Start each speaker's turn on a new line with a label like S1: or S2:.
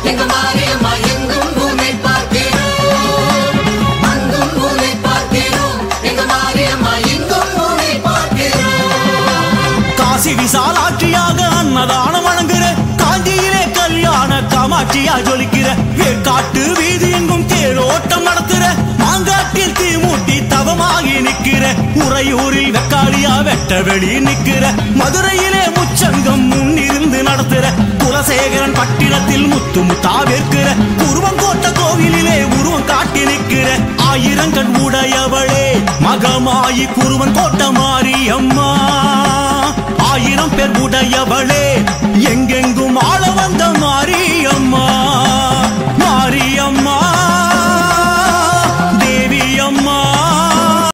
S1: எங்க மாரியம்மா எங்கும் உன்னை பார்க்கிறோம் அங்கும் உன்னை பார்க்கிறோம் எங்க மாரியம்மா எங்கும் உன்னை பார்க்கிறோம்
S2: காசி விசாலாட்சியாக அன்னதானம் வழங்குற காஞ்சியிலே கல்யாண காமாட்சியா ஜொலிக்கிற ஏற்காட்டு வீதி எங்கும் தேரோட்டம் நடத்துற மாங்காட்டில் தீ மூட்டி தவமாகி நிக்கிற உறையூரில் வெக்காளியா வெட்ட வெளி நிக்கிற மதுரையிலே முச்சங்கம் முன்னிருந்து நடத்துற குலசேகரன் பட்டினத்தில் முத்து முத்தா வேர்க்கிற உருவங்கோட்ட கோவிலிலே உருவம் காட்டி நிக்கிற ஆயிரங்கண் உடையவளே மகமாயி குருவன் கோட்ட மாரியம்மா ஆயிரம் பேர் உடையவளே